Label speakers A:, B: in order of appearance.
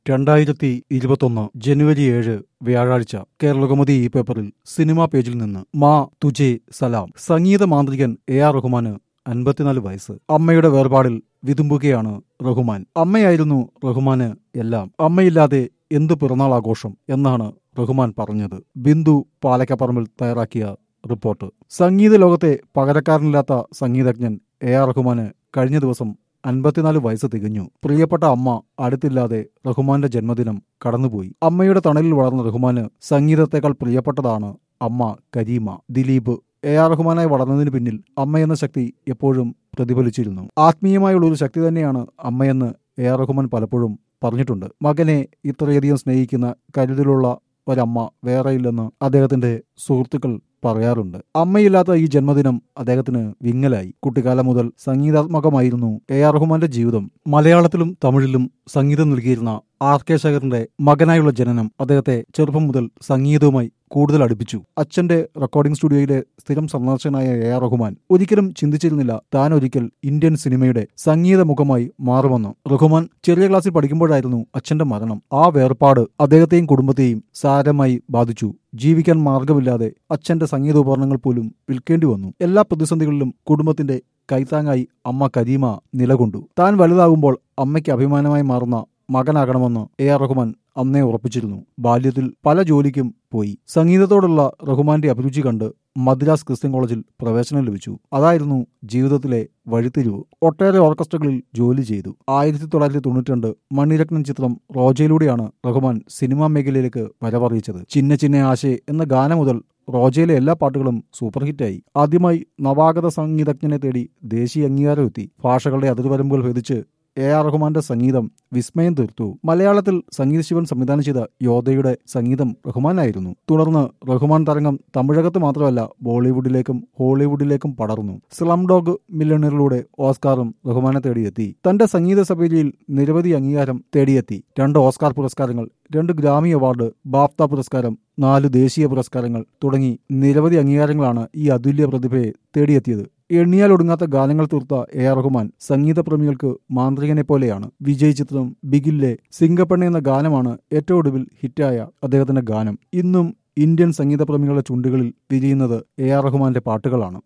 A: രണ്ടായിരത്തി ഇരുപത്തൊന്ന് ജനുവരി ഏഴ് വ്യാഴാഴ്ച കേരളകൗമുദി ഈ പേപ്പറിൽ സിനിമാ പേജിൽ നിന്ന് മാ തുജെ സലാം സംഗീത മാന്ത്രികൻ എ ആർ റഹ്മാന് അൻപത്തിനാല് വയസ്സ് അമ്മയുടെ വേർപാടിൽ വിതുമ്പുകയാണ് റഹ്മാൻ അമ്മയായിരുന്നു റഹ്മാന് എല്ലാം അമ്മയില്ലാതെ എന്ത് പിറന്നാൾ ആഘോഷം എന്നാണ് റഹ്മാൻ പറഞ്ഞത് ബിന്ദു പാലക്കപ്പറമ്പിൽ തയ്യാറാക്കിയ റിപ്പോർട്ട് സംഗീത ലോകത്തെ പകരക്കാരനില്ലാത്ത സംഗീതജ്ഞൻ എ ആർ റഹ്മാന് കഴിഞ്ഞ ദിവസം അൻപത്തിനാല് വയസ്സ് തികഞ്ഞു പ്രിയപ്പെട്ട അമ്മ അടുത്തില്ലാതെ റഹ്മാന്റെ ജന്മദിനം കടന്നുപോയി അമ്മയുടെ തണലിൽ വളർന്ന റഹ്മാന് സംഗീതത്തെക്കാൾ പ്രിയപ്പെട്ടതാണ് അമ്മ കരീമ ദിലീപ് എ ആർ റഹ്മാനായി വളർന്നതിന് പിന്നിൽ അമ്മയെന്ന ശക്തി എപ്പോഴും പ്രതിഫലിച്ചിരുന്നു ആത്മീയമായുള്ള ഒരു ശക്തി തന്നെയാണ് അമ്മയെന്ന് എ ആർ റഹ്മാൻ പലപ്പോഴും പറഞ്ഞിട്ടുണ്ട് മകനെ ഇത്രയധികം സ്നേഹിക്കുന്ന കരുതലുള്ള ഒരമ്മ വേറെയില്ലെന്ന് അദ്ദേഹത്തിന്റെ സുഹൃത്തുക്കൾ പറയാറുണ്ട് അമ്മയില്ലാത്ത ഈ ജന്മദിനം അദ്ദേഹത്തിന് വിങ്ങലായി കുട്ടിക്കാലം മുതൽ സംഗീതാത്മകമായിരുന്നു എ ആർ റഹ്മാന്റെ ജീവിതം മലയാളത്തിലും തമിഴിലും സംഗീതം നൽകിയിരുന്ന ആർ കെ ശേഖറിന്റെ മകനായുള്ള ജനനം അദ്ദേഹത്തെ ചെറുപ്പം മുതൽ സംഗീതവുമായി കൂടുതൽ അടുപ്പിച്ചു അച്ഛന്റെ റെക്കോർഡിംഗ് സ്റ്റുഡിയോയിലെ സ്ഥിരം സന്ദർശകനായ എ ആർ റഹ്മാൻ ഒരിക്കലും ചിന്തിച്ചിരുന്നില്ല താൻ ഒരിക്കൽ ഇന്ത്യൻ സിനിമയുടെ സംഗീത മുഖമായി മാറുമെന്ന് റഹ്മാൻ ചെറിയ ക്ലാസ്സിൽ പഠിക്കുമ്പോഴായിരുന്നു അച്ഛന്റെ മരണം ആ വേർപാട് അദ്ദേഹത്തെയും കുടുംബത്തെയും സാരമായി ബാധിച്ചു ജീവിക്കാൻ മാർഗമില്ലാതെ അച്ഛന്റെ സംഗീത ഉപകരണങ്ങൾ പോലും വിൽക്കേണ്ടി വന്നു എല്ലാ പ്രതിസന്ധികളിലും കുടുംബത്തിന്റെ കൈത്താങ്ങായി അമ്മ കരീമ നിലകൊണ്ടു താൻ വലുതാകുമ്പോൾ അമ്മയ്ക്ക് അഭിമാനമായി മാറുന്ന മകനാകണമെന്ന് എ ആർ റഹ്മാൻ അന്നേ ഉറപ്പിച്ചിരുന്നു ബാല്യത്തിൽ പല ജോലിക്കും പോയി സംഗീതത്തോടുള്ള റഹ്മാന്റെ അഭിരുചി കണ്ട് മദ്രാസ് ക്രിസ്ത്യൻ കോളേജിൽ പ്രവേശനം ലഭിച്ചു അതായിരുന്നു ജീവിതത്തിലെ വഴിത്തിരിവ് ഒട്ടേറെ ഓർക്കസ്ട്രകളിൽ ജോലി ചെയ്തു ആയിരത്തി തൊള്ളായിരത്തി തൊണ്ണൂറ്റി രണ്ട് മണിരത്നം ചിത്രം റോജയിലൂടെയാണ് റഹ്മാൻ സിനിമാ മേഖലയിലേക്ക് വരവറിയിച്ചത് ചിന്ന ചിന്ന ആശേ എന്ന ഗാനം മുതൽ റോജയിലെ എല്ലാ പാട്ടുകളും സൂപ്പർ ഹിറ്റായി ആദ്യമായി നവാഗത സംഗീതജ്ഞനെ തേടി ദേശീയ അംഗീകാരം എത്തി ഭാഷകളുടെ അതിർവരമ്പുകൾ ഭേദിച്ച് എ ആർ റഹ്മാന്റെ സംഗീതം വിസ്മയം തീർത്തു മലയാളത്തിൽ സംഗീത ശിവൻ സംവിധാനം ചെയ്ത യോധയുടെ സംഗീതം റഹ്മാനായിരുന്നു തുടർന്ന് റഹ്മാൻ തരംഗം തമിഴകത്ത് മാത്രമല്ല ബോളിവുഡിലേക്കും ഹോളിവുഡിലേക്കും പടർന്നു സ്ലം ഡോഗ് മില്ലണറിലൂടെ ഓസ്കാറും റഹ്മാനെ തേടിയെത്തി തന്റെ സംഗീത സഭയിൽ നിരവധി അംഗീകാരം തേടിയെത്തി രണ്ട് ഓസ്കാർ പുരസ്കാരങ്ങൾ രണ്ട് ഗ്രാമി അവാർഡ് ബാഫ്ത പുരസ്കാരം നാല് ദേശീയ പുരസ്കാരങ്ങൾ തുടങ്ങി നിരവധി അംഗീകാരങ്ങളാണ് ഈ അതുല്യ പ്രതിഭയെ തേടിയെത്തിയത് എണ്ണിയാൽ ഒടുങ്ങാത്ത ഗാനങ്ങൾ തീർത്ത എ ആർ റഹ്മാൻ സംഗീത പ്രേമികൾക്ക് മാന്ത്രികനെ പോലെയാണ് വിജയ് ചിത്രം ബിഗിലെ സിംഗപ്പണ്ണ എന്ന ഗാനമാണ് ഏറ്റവും ഒടുവിൽ ഹിറ്റായ അദ്ദേഹത്തിന്റെ ഗാനം ഇന്നും ഇന്ത്യൻ സംഗീത പ്രേമികളുടെ ചുണ്ടുകളിൽ വിരിയുന്നത് എ ആർ റഹ്മാന്റെ പാട്ടുകളാണ്